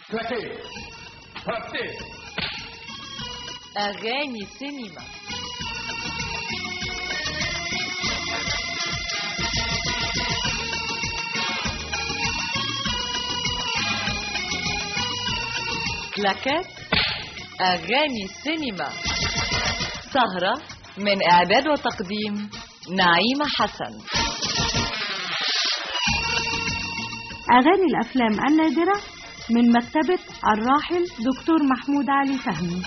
كلاكيه فرابتيه أغاني سينما كلاكات أغاني سينما سهرة من إعداد وتقديم نعيمة حسن أغاني الأفلام النادرة من مكتبة الراحل دكتور محمود علي فهمي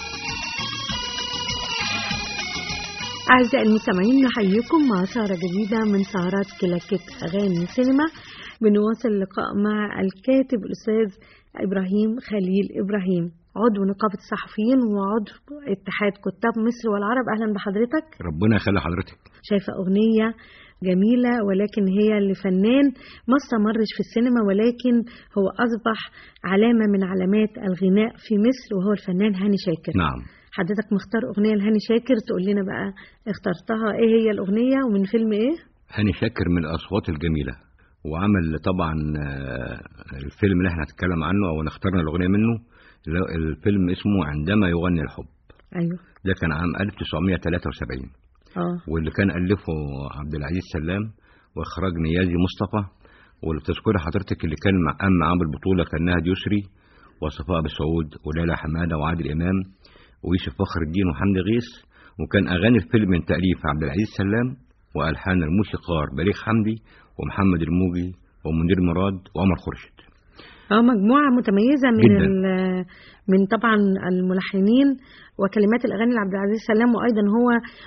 أعزائي المستمعين نحييكم مع سهرة جديدة من سهرات كلاكيت أغاني سينما بنواصل اللقاء مع الكاتب الأستاذ إبراهيم خليل إبراهيم عضو نقابة الصحفيين وعضو اتحاد كتاب مصر والعرب أهلا بحضرتك ربنا يخلي حضرتك شايفة أغنية جميلة ولكن هي لفنان ما استمرش في السينما ولكن هو أصبح علامة من علامات الغناء في مصر وهو الفنان هاني شاكر نعم حضرتك مختار أغنية لهاني شاكر تقول لنا بقى اخترتها إيه هي الأغنية ومن فيلم إيه؟ هاني شاكر من الأصوات الجميلة وعمل طبعا آه، الفيلم اللي احنا هنتكلم عنه او اخترنا الاغنيه منه اللي هو الفيلم اسمه عندما يغني الحب أيوه ده كان عام 1973 اه واللي كان الفه عبد العزيز سلام واخراج نيازي مصطفى واللي تذكري حضرتك اللي كان مع قام معاه بالبطوله كان نهد يسري وصفاء ابو سعود وليلى حماده وعادل امام ويوسف فخر الدين وحمدي غيث وكان اغاني الفيلم من تاليف عبد العزيز سلام والحان الموسيقار بليغ حمدي ومحمد الموجي ومنير مراد وعمر خورشيد اه مجموعة متميزة من جداً. ال- من طبعا الملحنين وكلمات الأغاني لعبد العزيز سلام وأيضا هو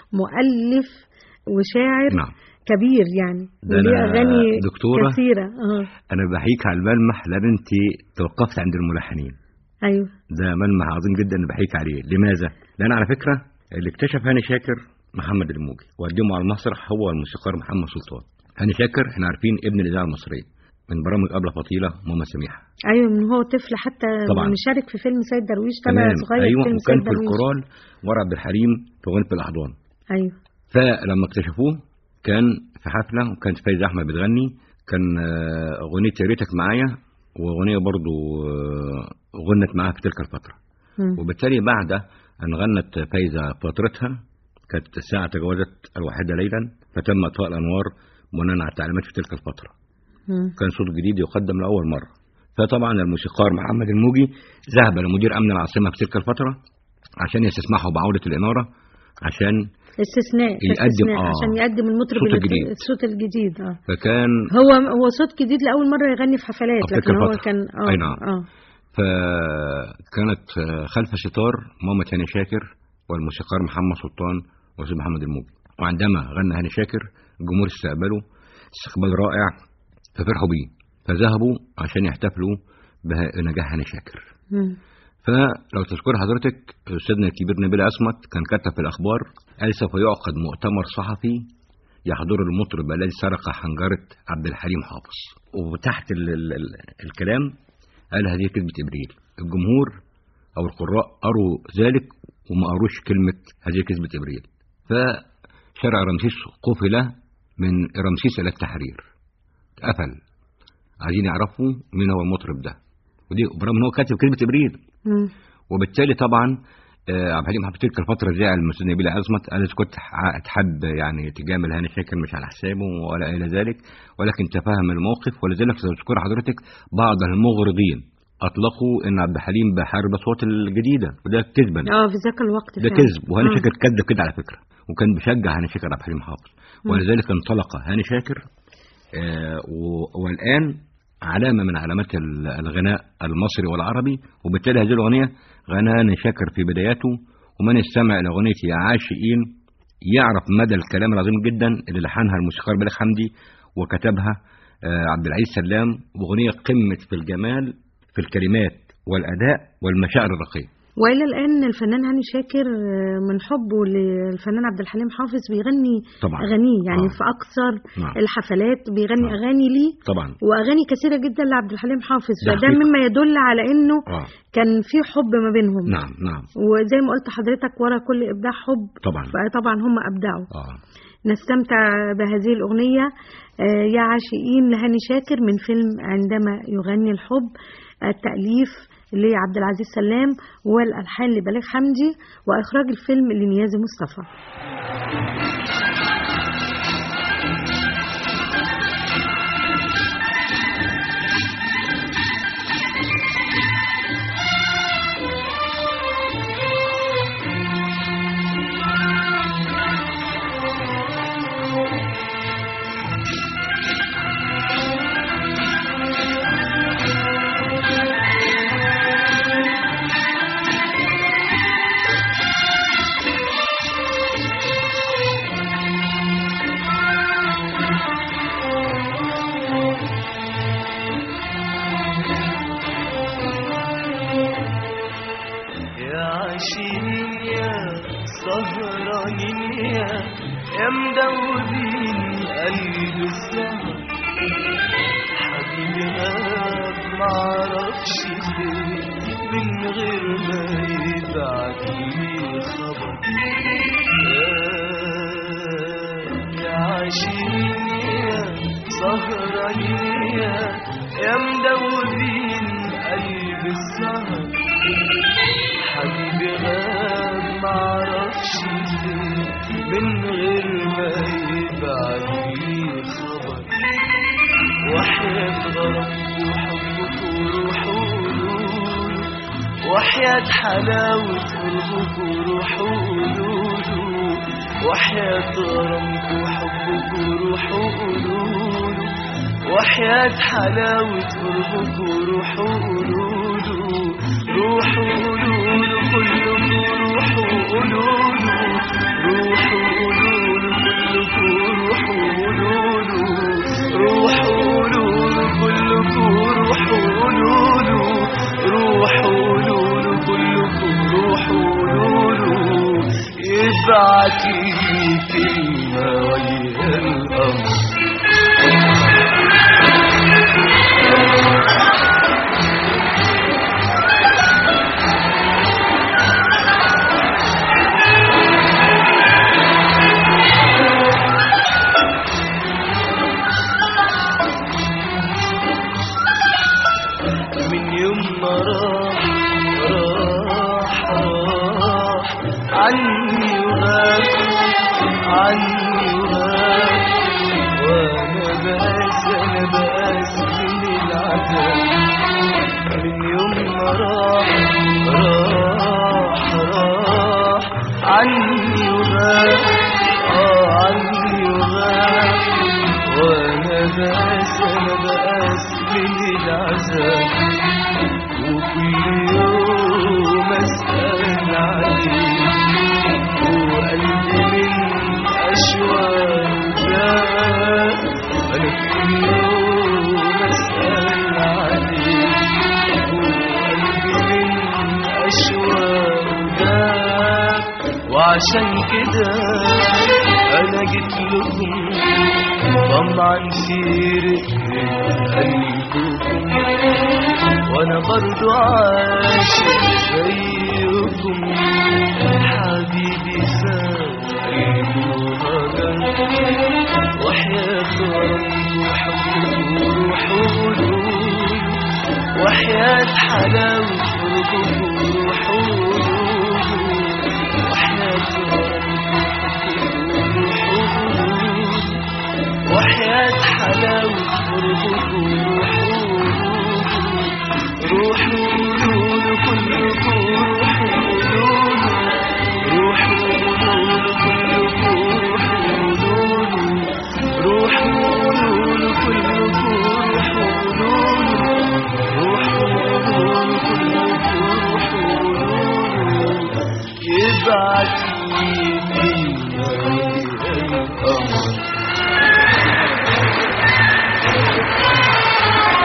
مؤلف وشاعر نعم كبير يعني ده وليه أنا أغاني دكتورة. كثيرة اه انا بحيك على الملمح لان انت توقفت عند الملحنين أيوه ده ملمح عظيم جدا اللي بحيك عليه لماذا لان على فكره اللي اكتشف هاني شاكر محمد الموجي وقدمه على المسرح هو الموسيقار محمد سلطان هاني شاكر احنا عارفين ابن الاذاعه المصريه من برامج قبل فطيله ماما سميحه أيوه من هو طفل حتى طبعاً. مشارك في فيلم سيد درويش طلع تمام صغير ايوه في فيلم وكان سيد في درويش الكورال ورا عبد الحليم في اغنيه الاحضان أيوه فلما اكتشفوه كان في حفله وكانت فايزه احمد بتغني كان آه، اغنيه يا ريتك معايا واغنيه برضو آه، غنت معاها في تلك الفتره مم. وبالتالي بعد أن غنت فايزة فترتها كانت الساعة تجاوزت الواحدة ليلا فتم إطفاء الأنوار بناء على التعليمات في تلك الفترة مم. كان صوت جديد يقدم لأول مرة فطبعا الموسيقار محمد الموجي ذهب لمدير أمن العاصمة في تلك الفترة عشان يستسمحوا بعودة الإنارة عشان استثناء يقدم- استثناء آه. عشان يقدم المطرب الصوت اللي- الجديد. الصوت الجديد اه فكان هو هو صوت جديد لأول مرة يغني في حفلات في تلك لكن هو الفترة. كان اه أي نعم. اه فكانت خلف ستار ماما هاني شاكر والموسيقار محمد سلطان والاستاذ محمد الموجي وعندما غنى هاني شاكر الجمهور استقبله استقبال رائع ففرحوا بيه فذهبوا عشان يحتفلوا بنجاح هاني شاكر مم. فلو تذكر حضرتك استاذنا الكبير نبيل اسمت كان كتب في الاخبار قال سوف يعقد مؤتمر صحفي يحضر المطرب الذي سرق حنجره عبد الحليم حافظ وتحت ال ال ال الكلام قال هذه كلمه ابريل الجمهور او القراء قروا ذلك وما قروش كلمه هذه كلمه ابريل فشارع رمسيس قفل من رمسيس الى التحرير قفل عايزين يعرفوا مين هو المطرب ده ودي برغم ان هو كاتب كلمه ابريل مم. وبالتالي طبعا آه، عبد الحليم حافظ تلك الفتره زعل الاستاذ نبيل عظمت قال إذا كنت ح- تحب يعني تجامل هاني شاكر مش على حسابه ولا الى ذلك ولكن تفهم الموقف ولذلك تذكر حضرتك بعض المغرضين اطلقوا ان عبد الحليم بحارب الاصوات الجديده وده كذبا اه في ذاك الوقت ده فعلا. كذب وهاني آه. شاكر كذب كده على فكره وكان بيشجع هاني شاكر عبد الحليم حافظ ولذلك انطلق هاني شاكر آه، و- والان علامه من علامات ال- الغناء المصري والعربي وبالتالي هذه الاغنيه غنى هاني شاكر في بداياته ومن استمع الى اغنيه يا عاشقين يعرف مدى الكلام العظيم جدا اللي لحنها الموسيقار بليغ حمدي وكتبها آه، عبد العزيز سلام واغنيه قمه في الجمال في الكلمات والاداء والمشاعر الرقيقه والى الان الفنان هاني شاكر آه، من حبه للفنان عبد الحليم حافظ بيغني طبعا. اغانيه يعني آه. في اكثر نعم. الحفلات بيغني نعم. اغاني ليه طبعا واغاني كثيره جدا لعبد الحليم حافظ ده فده حقيقة. مما يدل على انه اه كان في حب ما بينهم نعم نعم وزي ما قلت حضرتك ورا كل ابداع حب طبعا فطبعا هم ابدعوا اه نستمتع بهذه الأغنية آه، يا عاشقين لهاني شاكر من فيلم عندما يغني الحب التأليف لعبد العزيز سلام والألحان لبليغ حمدي وإخراج الفيلم لنيازي مصطفى يا عاشقين يا سهرانين يا يا مدوبين قلب السهر حبيبي غاب معرفش ليه من غير ما يبعت لي خبر يا- يا عاشقين يا سهرانين يا يا مدوبين قلب السهر حبيبي غاب معرفش ليه من غير ما يبعت لي خبر وحياة غرامك وحبك وروح وقلوله وحياة حلاوة قربك وروح وقلوله وحياة غرامك وحبك وروح وقلوله وحياة حلاوة قربك وروح وقلوله روح وقلوله كلكم روح وقلوله روح وقلوله كلكم روح وقلوله روح وقلوله كلكم روح وقلوله روح وقلوله كلكم روح وقلوله يبعت لي كلمة ويا الأمر من يوم ما راح راح راح عني وغاب عني وغاب وانا بقاس انا بقاس من العذاب من يوم ما راح راح راح عني وغاب اه عني وغاب وانا بقاس انا بقاس من العذاب وكل يوم اسال عليه وقلبي من اشواق جاب انا كل يوم اسال عليه وقلبي من اشواق جاب وعشان كده انا جيت لكم طمعا في رقة قلبكم وانا برضو عاشق زيكم حبيبي سايب وهجر وحياة ربي وحبه وروح وقلوب وحياة حلاوة قربه وروح وقلوب وحياة ربي وحبه وروح وقلوب وحياة حلاوة قربك وروح روح وقلوب كلكم روح وقلوب روح وقلوب كلكم روح وقلوب روح وقلوب كلكم روح وقلوب روح وقلوب كلكم روح وقلوب يبعت لي كلمة القمر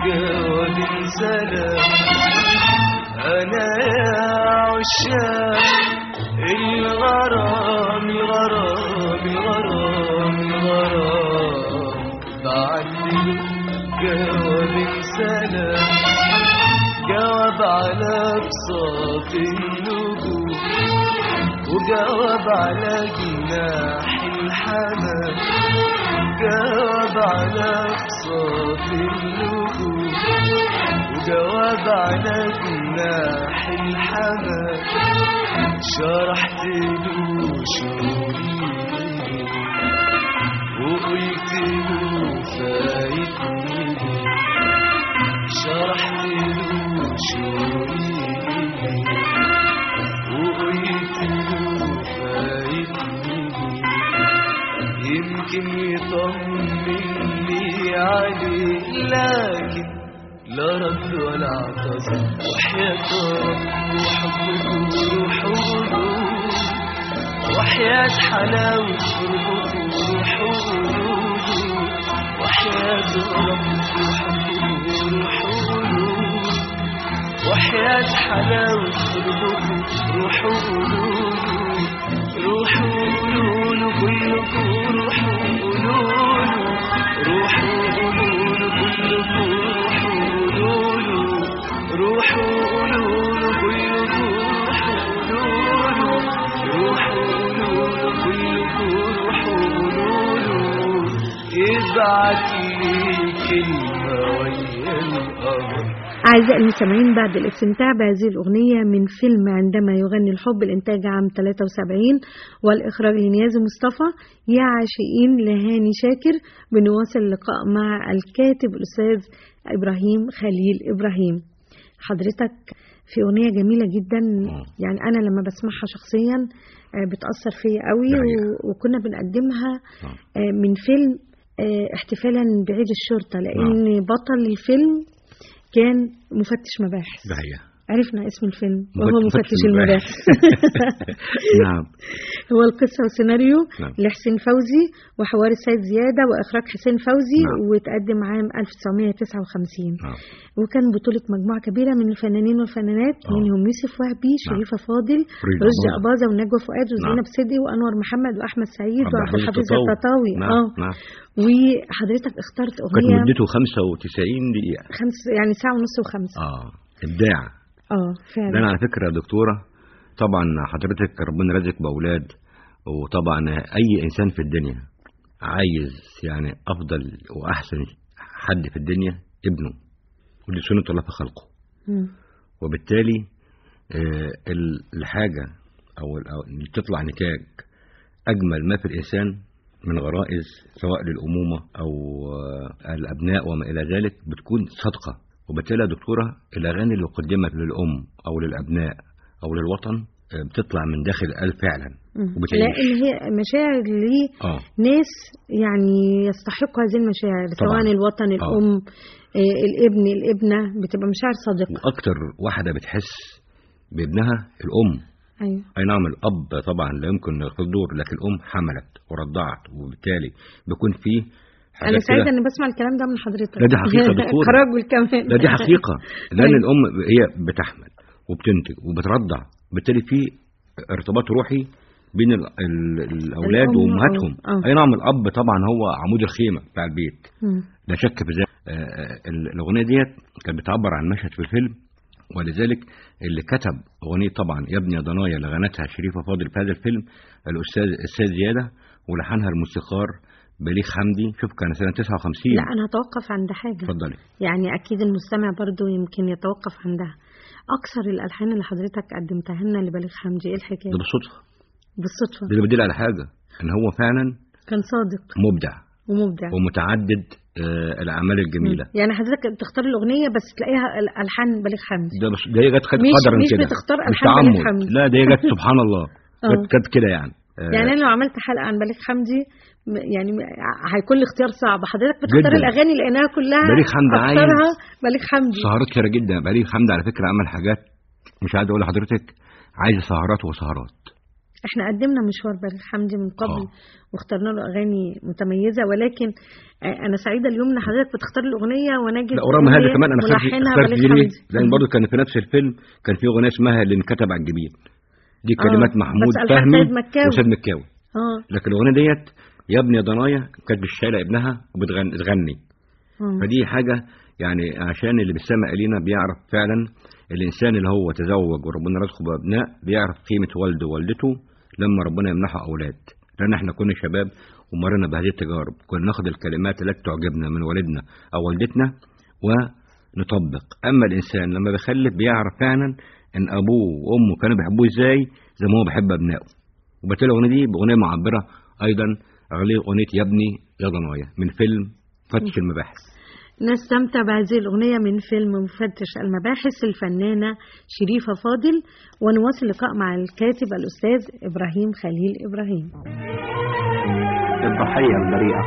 جواب سلام أنا يا عشاق الغرام الغرام الغرام الغرام بعتلي جواب سلام جواب على بساط النجوم وجواب على جناح الحمام جواب على بساط النجوم وجواب على جناح الحمام شرحت له شعوري وقلت له فايتني شرحت له شعوري وقلت له فايتني يمكن يطمني عليه لكن لا رد ولا اعتذر وحياة رب وحبه وروحه وحياة حلاوة قربه وروحه وحياة رب وحبه وروحه وحياة حلاوة قربه روحه روحه قولوله كلكم روحوا قولوله روحوا قولوله كلكم روحوا قولوله روحوا قولوله كلكم روحوا قولوله روحوا قولوله كلكم روحوا قولوله يبعت لي كلمة ويا القمر أعزائي المستمعين بعد الاستمتاع بهذه الأغنية من فيلم عندما يغني الحب الإنتاج عام 73 والإخراج لنيازي مصطفى يا عاشقين لهاني شاكر بنواصل اللقاء مع الكاتب الأستاذ إبراهيم خليل إبراهيم حضرتك في أغنية جميلة جدا يعني أنا لما بسمعها شخصيا آه، بتأثر فيا قوي ده حقيقة. و- وكنا بنقدمها آه. آه، من فيلم آه، احتفالا بعيد الشرطة لأن بطل الفيلم كان مفتش مباحث ده هي عرفنا اسم الفيلم وهو مفتش مفتش المباحث. المباحث نعم هو القصة والسيناريو نعم. لحسين فوزي وحوار السيد زيادة وإخراج حسين فوزي نعم. وتقدم عام 1959 نعم وكان بطولة مجموعة كبيرة من الفنانين والفنانات آه. منهم يوسف وهبي شريفة فاضل فريد رشدي أباظة. أباظة ونجوى فؤاد وزينب نعم. صدقي وأنور محمد وأحمد سعيد عبد وعبد الحفيظ الحفيظ التطاوي. التطاوي نعم اه نعم وحضرتك اخترت كانت أغنية مدته 95 دقيقة خمس يعني ساعة ونص وخمسة اه ابداع اه ده فعلا انا على فكره يا دكتوره طبعا حضرتك ربنا رزقك باولاد وطبعا اي انسان في الدنيا عايز يعني افضل واحسن حد في الدنيا ابنه ودي سنه الله في خلقه مم. وبالتالي آه، ال- الحاجه او ال- أو اللي تطلع نتاج اجمل ما في الانسان من غرائز سواء للامومه او آه، الابناء وما الى ذلك بتكون صادقه وبالتالي يا دكتوره الاغاني اللي قدمت للام او للابناء او للوطن آه، بتطلع من داخل القلب فعلا مم. وبتعيش. لان هي مشاعر اه لناس يعني يستحقوا هذه المشاعر طبعاً. سواء الوطن آه. الام آه، الابن الابنه بتبقى مشاعر صادقه واكتر واحده بتحس بابنها الام ايوه اي نعم الاب طبعا لا يمكن ياخذ دور لكن الام حملت ورضعت وبالتالي بيكون فيه انا حاجات سعيده كده اني بسمع الكلام ده من حضرتك لا، دي حقيقة يا دكتورة. كرجل كمان لا دي حقيقة لأن أيوة. الأم هي بتحمل وبتنتج وبترضع بالتالي في ارتباط روحي بين ال ال الأولاد الأم وأمهاتهم وال- آه. أي نعم الأب طبعا هو عمود الخيمة بتاع البيت مم. لا شك في ذلك آه، آه، ال- الأغنية ديت كانت بتعبر عن مشهد في الفيلم ولذلك اللي كتب أغنية طبعا يا ابني يا ضنايا اللي غنتها شريفة فاضل في هذا الفيلم الأستاذ السيد زيادة ولحنها الموسيقار بليغ حمدي شوف كان سنة 59 لا انا هتوقف عند حاجه اتفضلي يعني اكيد المستمع برضو يمكن يتوقف عندها اكثر الالحان اللي حضرتك قدمتها لنا لبليغ حمدي ايه الحكايه ده بالصدفة بالصدفه ده اللي بدل على حاجة ان هو فعلا كان صادق مبدع ومبدع ومتعدد آه، الاعمال الجميله يعني حضرتك تختار الاغنيه بس تلاقيها الالحان بليغ حمدي ده بس ده هي جت خد مش- قدرا مش كده بتختار مش ألحان بليغ تعمد. حمدي. لا ده هي جت سبحان الله آه. جت جت كده يعني آه، يعني انا لو عملت حلقه عن بليغ حمدي م- يعني م- هيكون لي اختيار صعب حضرتك بتختار جداً. الاغاني لانها كلها بليغ حمدي عايز- اكثرها بليغ حمدي سهرات كتيره جدا بليغ حمدي على فكره عمل حاجات مش عايز اقول لحضرتك عايز سهرات وسهرات احنا قدمنا مشوار بليغ حمدي من قبل آه. واخترنا له اغاني متميزه ولكن آه، انا سعيده اليوم ان حضرتك بتختار لي اغنيه ونجد لا ورغم هذا كمان انا اخترت ملحنها اخترت بليغ دي ليه؟ حمدي لان برضه كان في نفس الفيلم كان في اغنيه اسمها اللي انكتب على الجبين دي آه، كلمات محمود بس ألحان فهمي سيد مكاوي. وسيد مكاوي اه لكن الاغنيه ديت يا ابني يا ضنايا كانت بالشايله ابنها وبتغني آه. فدي حاجه يعني عشان اللي بيستمع الينا بيعرف فعلا الانسان اللي هو تزوج وربنا رزقه بابناء بيعرف قيمه والده ووالدته لما ربنا يمنحه اولاد لان احنا كنا شباب ومرنا بهذه التجارب كنا ناخد الكلمات التي تعجبنا من والدنا او والدتنا ونطبق اما الانسان لما بيخلف بيعرف فعلا ان ابوه وامه كانوا بيحبوه ازاي زي ما هو بيحب ابنائه وبالتالي الاغنيه دي باغنيه معبره ايضا اغنيه اغنيه يا ابني يا ضنايا من فيلم فتش المباحث نستمتع بهذه الأغنية من فيلم مفتش المباحث الفنانة شريفة فاضل ونواصل اللقاء مع الكاتب الأستاذ إبراهيم خليل إبراهيم الضحية البريئة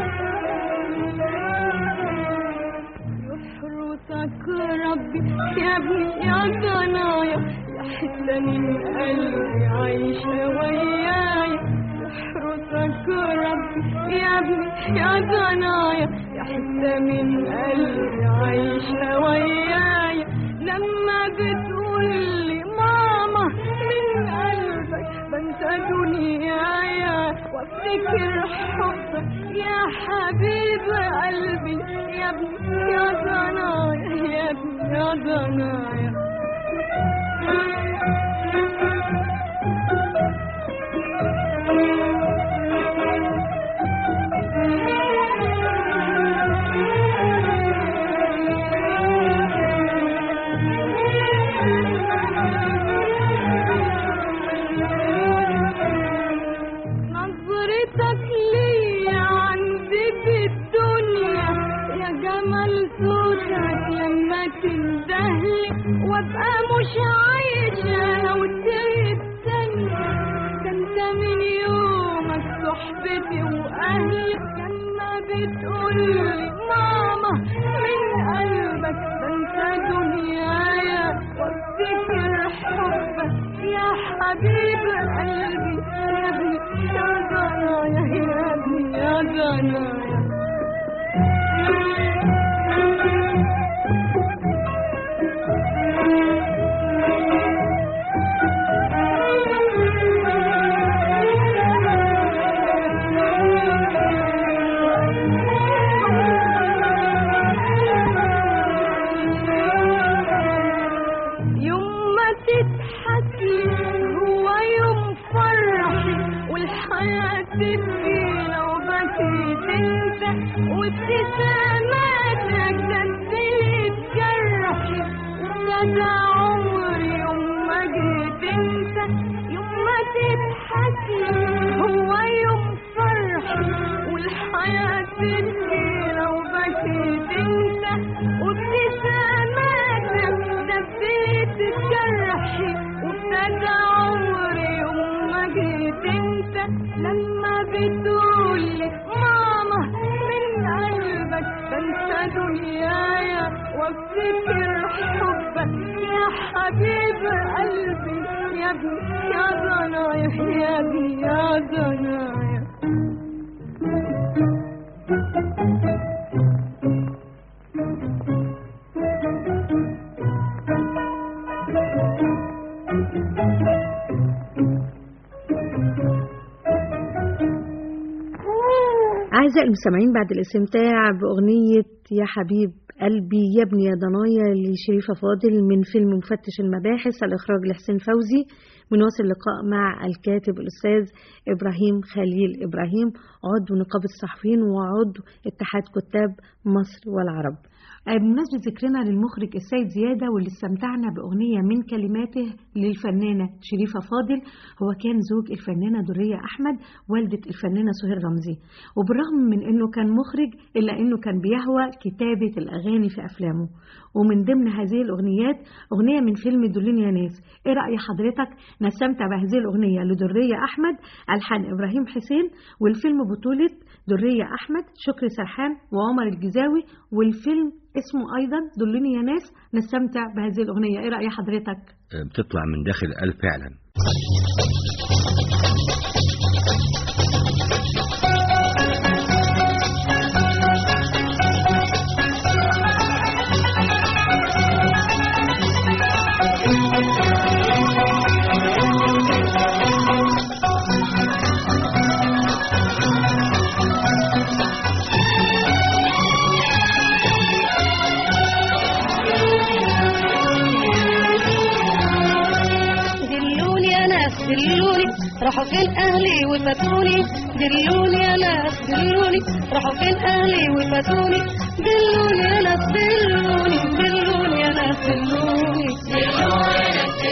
يحرسك ربي يا ابني يا ضنايا يا حتة من قلبي عايشة وياي يحرسك ربي يا ابني يا ضنايا يا حتة من قلبي عايشة وياي لما بتقولي ماما من قلبك بنسى دنيايا وافتكر حبك يا حبيب قلبي يا ابني يا ضنايا يا ابني يا ضنايا نظرتك ليا عندي في الدنيا يا جمال صوتك لما تندهلي وابقى مش عايشة لو تغيب ثانية ده انت من يومك صحبتي واهلي لما بتقولي ماما من قلبك بنسى دنيايا وافتكر حبك يا حبيب قلبي يا ابني يا ضنايا يا ابني يا ضنايا يوم ما تضحكي هو يوم فرحي والحياة تبكي لو بكيت انت وابتساماتك دبلت جرحي وابتدى عمري يوم ما جيت انت يوم ما تضحكي هو يوم فرحي والحياة تبكي لو بكيت انت وابتساماتك دبلت جرحي وابتدى عمري يوم ما جيت انت لما بتقولي ماما من قلبك بنسى دنيايا وافتكر حبك يا حبيب قلبي يا ابني يا ضنايا يا ابني يا ضنايا أعزائي المستمعين بعد الاستمتاع بأغنية يا حبيب قلبي يا ابني يا ضنايا لشريفة فاضل من فيلم مفتش المباحث الإخراج لحسين فوزي بنواصل اللقاء مع الكاتب الأستاذ إبراهيم خليل إبراهيم عضو نقابة الصحفيين وعضو اتحاد كتاب مصر والعرب آه، بمناسبة ذكرنا للمخرج السيد زيادة واللي استمتعنا بأغنية من كلماته للفنانة شريفة فاضل هو كان زوج الفنانة درية أحمد والدة الفنانة سهير رمزي وبالرغم من أنه كان مخرج إلا أنه كان بيهوى كتابة الأغاني في أفلامه ومن ضمن هذه الأغنيات أغنية من فيلم دلني يا ناس إيه رأي حضرتك نستمتع بهذه الأغنية لدرية أحمد ألحان إبراهيم حسين والفيلم بطولة درية أحمد شكري سرحان وعمر الجزاوي والفيلم اسمه أيضا دلني يا ناس نستمتع بهذه الأغنية إيه رأي حضرتك بتطلع من داخل القلب فعلا دلوني يا ناس دلوني راحوا فين اهلي وفاتوني دلوني يا ناس دلوني راحوا فين اهلي وفاتوني دلوني يا ناس دلوني دلوني يا ناس دلوني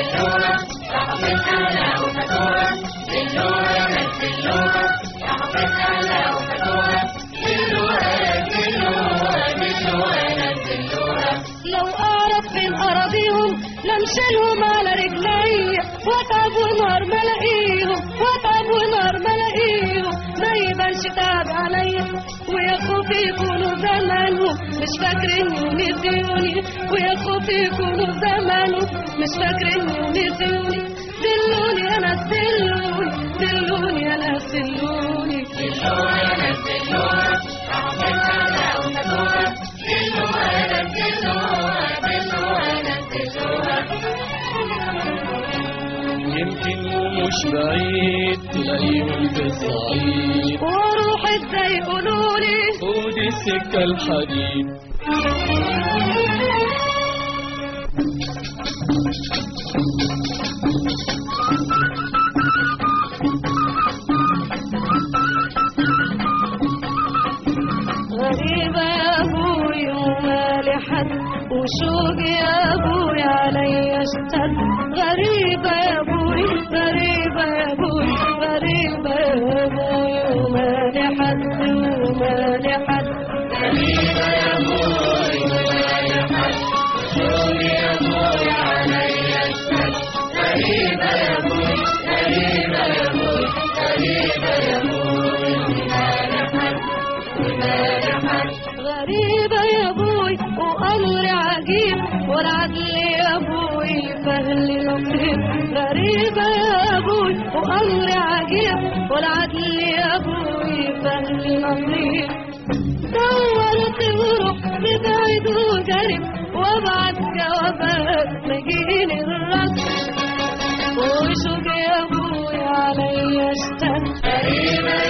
لو اعرف فين اراضيهم لمشيلهم على رجلي واتعب ونهار ما الاقيهم واتعب ونهار ما الاقيهم ما يبانش تعب عليا ويا خوفي يكونوا زمانهم مش فاكريني ونسيوني ويا خوفي يكونوا زمانهم مش فاكريني ونسيوني دلوني يا ناس دلوني دلوني يا ناس دلوني يمكن ومش بعيد تلاقيهم في الصعيد واروح ازاي يقولولي ودي السكة الحديد غريبة يا ابوي ومالي حد وشوق يا ابوي علي اشتد غريبة يا ابوي غريبة يا ابوي غريبة يا ابوي ومالي حد ومالي حد غريبة يا ابوي وامر عجيب والعدل يا ابوي فهل نصيب غريبة يا ابوي وامر عجيب والعدل يا ابوي فهل نصيب دورت ورحت بعيد وجرب وابعت جوابات تجيني الرد وشوق يا ابوي علي اشتد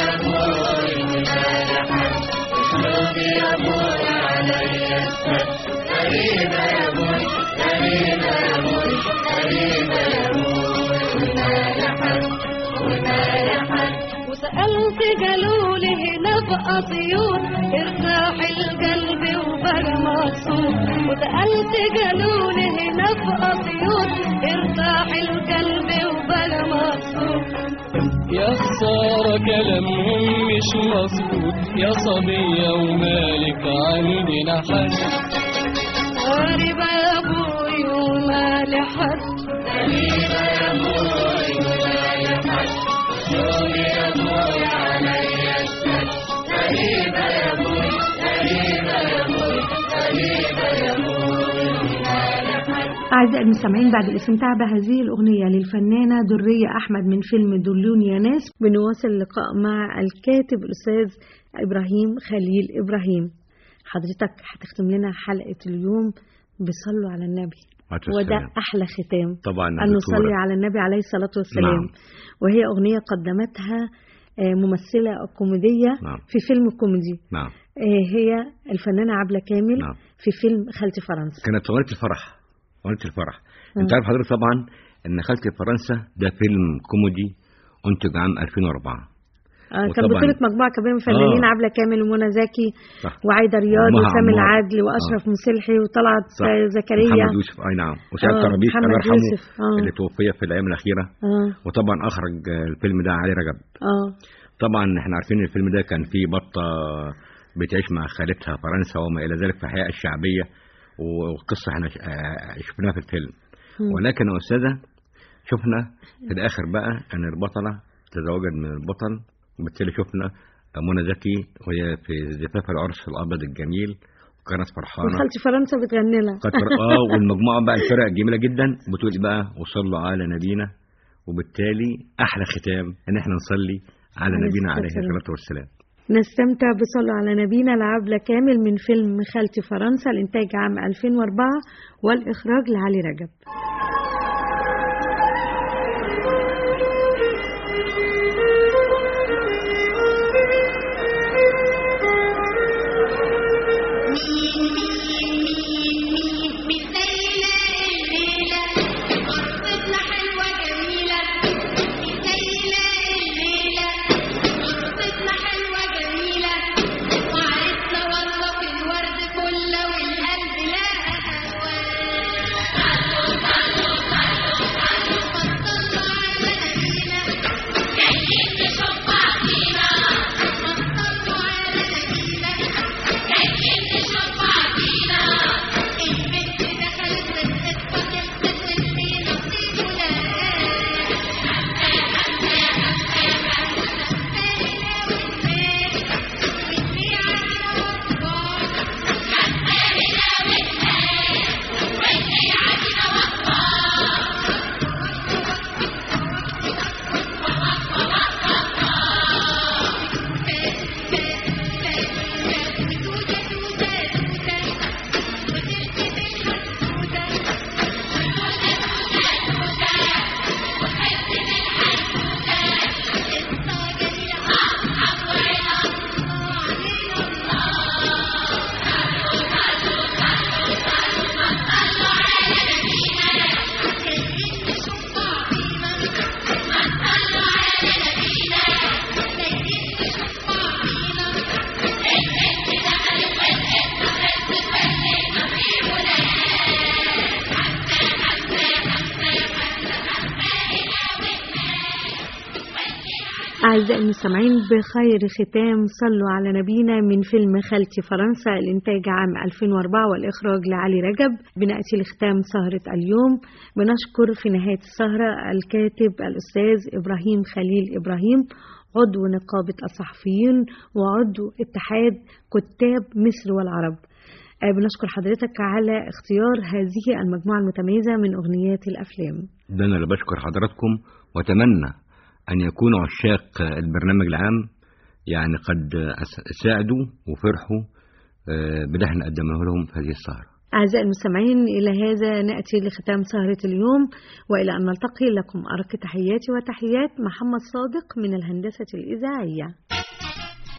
وسألت قالولي هنا في أسيوط ارتاح القلب وبقى مبسوط وسألت قالولي هنا في أسيوط ارتاح القلب وبقى مبسوط يا خسارة كلامهم مش مظبوط يا صبية ومالك عندنا حد غريبة يا أبوي ومالي حد أعزائي المستمعين بعد الاستمتاع بهذه الأغنية للفنانة درية أحمد من فيلم دلوني يا ناس بنواصل اللقاء مع الكاتب الأستاذ إبراهيم خليل إبراهيم حضرتك هتختم لنا حلقة اليوم بصلوا على النبي عليه وده السلام. أحلى ختام طبعا أن دكتورة. نصلي على النبي عليه الصلاة والسلام نعم. وهي أغنية قدمتها آه، ممثلة كوميدية نعم. في فيلم كوميدي نعم آه، هي الفنانة عبلة كامل نعم. في فيلم خالتي فرنسا كانت أغنية الفرح أغنية الفرح مم. أنت عارف حضرتك طبعا إن خالتي فرنسا ده فيلم كوميدي أنتج عام 2004 آه، كان وطبعاً- بطولة مجموعة كبيرة من فنانين آه. عبلة كامل ومنى زكي صح وعايدة رياض ومها وسامي عمار. العدل وأشرف مسلحي وطلعت صح. آه، زكريا محمد يوسف أي نعم وسعد آه، طرابيش محمد الله يرحمه يوسف، آه. اللي توفي في الأيام الأخيرة اه وطبعا أخرج آه، الفيلم ده علي رجب اه طبعا احنا عارفين ان الفيلم ده كان فيه بطة بتعيش مع خالتها فرنسا وما إلى ذلك في الحياة الشعبية وقصة احنا ش- آه، شفناها في الفيلم مم. ولكن يا أستاذة شفنا في الآخر بقى أن البطلة تزوجت من البطل وبالتالي شفنا منى زكي وهي في زفاف العرس الأبيض الجميل وكانت فرحانة وخالتي فرنسا بتغني لها قطر اه والمجموعة بقى الفرق جميلة جدا بتقول بقى وصلوا على نبينا وبالتالي أحلى ختام إن إحنا نصلي على عليه نبينا الصلاة عليه والسلام. الصلاة والسلام نستمتع بصلوا على نبينا العبلة كامل من فيلم خالتي فرنسا الإنتاج عام 2004 والإخراج لعلي رجب أعزائي المستمعين بخير ختام صلوا على نبينا من فيلم خالتي فرنسا الإنتاج عام 2004 والإخراج لعلي رجب بنأتي لختام سهرة اليوم بنشكر في نهاية السهرة الكاتب الأستاذ إبراهيم خليل إبراهيم عضو نقابة الصحفيين وعضو اتحاد كتاب مصر والعرب آه، بنشكر حضرتك على اختيار هذه المجموعة المتميزة من أغنيات الأفلام ده أنا اللي بشكر حضراتكم وأتمنى أن يكون عشاق البرنامج العام يعني قد أس- ساعدوا وفرحوا آه، بده احنا قدمناه لهم في هذه السهرة أعزائي المستمعين إلى هذا نأتي لختام سهرة اليوم وإلى أن نلتقي لكم أرق تحياتي وتحيات محمد صادق من الهندسة الإذاعية